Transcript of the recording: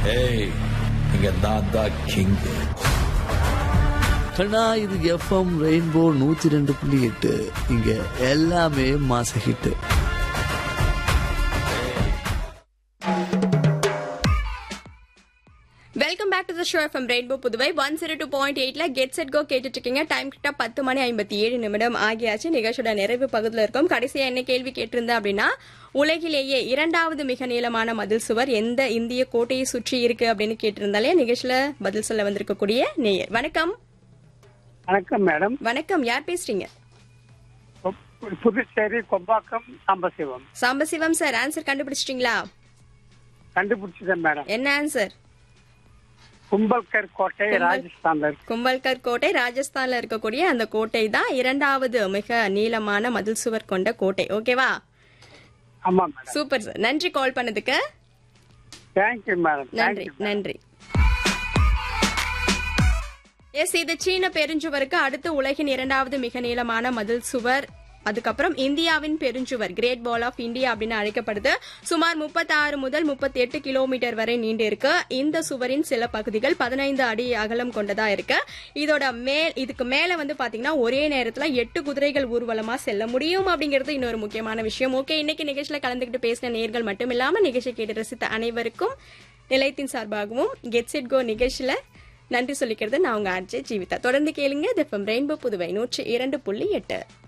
ஏய் இங்க நான் தான் கிங் கண்ணா இது எஃப்எம் ரெயின்போ நூத்தி ரெண்டு புள்ளி எட்டு இங்க எல்லாமே மாச hit welcome back to the show FM rainbow Puduvai one zero two point எயிட்ல கெட் செட் கோ கேட்டுட்டு இருக்கீங்க டைம் கிட்ட பத்து மணி ஐம்பத்தி ஏழு நிமிடம் ஆகியாச்சு நிகழ்ச்சியோட நிறைவு பகுதியில் இருக்கும் கடைசியா என்ன கேள்வி கேட்டிருந்தேன் அப்படின்னா உலகிலேயே இரண்டாவது மிக நீளமான மதில் சுவர் எந்த இந்திய கோட்டையை சுற்றி இருக்கு அப்படின்னு கேட்டிருந்தாலே நிகழ்ச்சியில பதில் சொல்ல வந்திருக்கக்கூடிய நேயர் வணக்கம் வணக்கம் மேடம் வணக்கம் யார் பேசுறீங்க பு- புதுச்சேரி கொம்பாக்கம் சாம்பசிவம் சாம்பசிவம் சார் ஆன்சர் கண்டுபிடிச்சிட்டீங்களா கண்டுபிடிச்சதேன் மேடம் என்ன ஆன்சர் கும்பல்கர் கோட்டை ராஜஸ்தான்ல இருக்கு கும்பல்கர் கோட்டை ராஜஸ்தான்ல இருக்கக்கூடிய அந்த கோட்டை தான் இரண்டாவது மிக நீளமான மதில் சுவர் கொண்ட கோட்டை ஓகேவா ஆமா மேடம் சூப்பர் சார் நன்றி கால் பண்ணதுக்கு தேங்க்யூ மேடம் நன்றி தேங்க்யூ நன்றி எஸ் இது சீன பெருஞ்சுவருக்கு அடுத்து உலகின் இரண்டாவது மிக நீளமான மதில் சுவர் அதுக்கப்புறம் இந்தியாவின் பெருஞ்சுவர் கிரேட் பால் ஆஃப் இந்தியா அப்படின்னு அழைக்கப்படுது சுமார் 36 முதல் 38 கிலோமீட்டர் வரை நீண்டு இருக்கு இந்த சுவரின் சில பகுதிகள் பதினைந்து அடி அகலம் கொண்டதா இருக்கு இதோட மேல் இதுக்கு மேல வந்து பாத்தீங்கன்னா ஒரே நேரத்துல எட்டு குதிரைகள் ஊர்வலமா செல்ல முடியும் அப்படிங்கிறது இன்னொரு முக்கியமான விஷயம் ஓகே இன்னைக்கு நிகழ்ச்சியில கலந்துக்கிட்டு பேசின நேர்கள் மட்டும் இல்லாம நிகழ்ச்சி கேட்டு ரசித்த அனைவருக்கும் நிலையத்தின் சார்பாகவும் கெட் செட் கோ நிகழ்ச்சியில நன்றி சொல்லிக்கிறது நான் உங்க ஆர்ஜே ஜீவிதா தொடர்ந்து கேளுங்க ரெயின்போ புதுவை நூற்றி இரண்டு புள்ளி எட்டு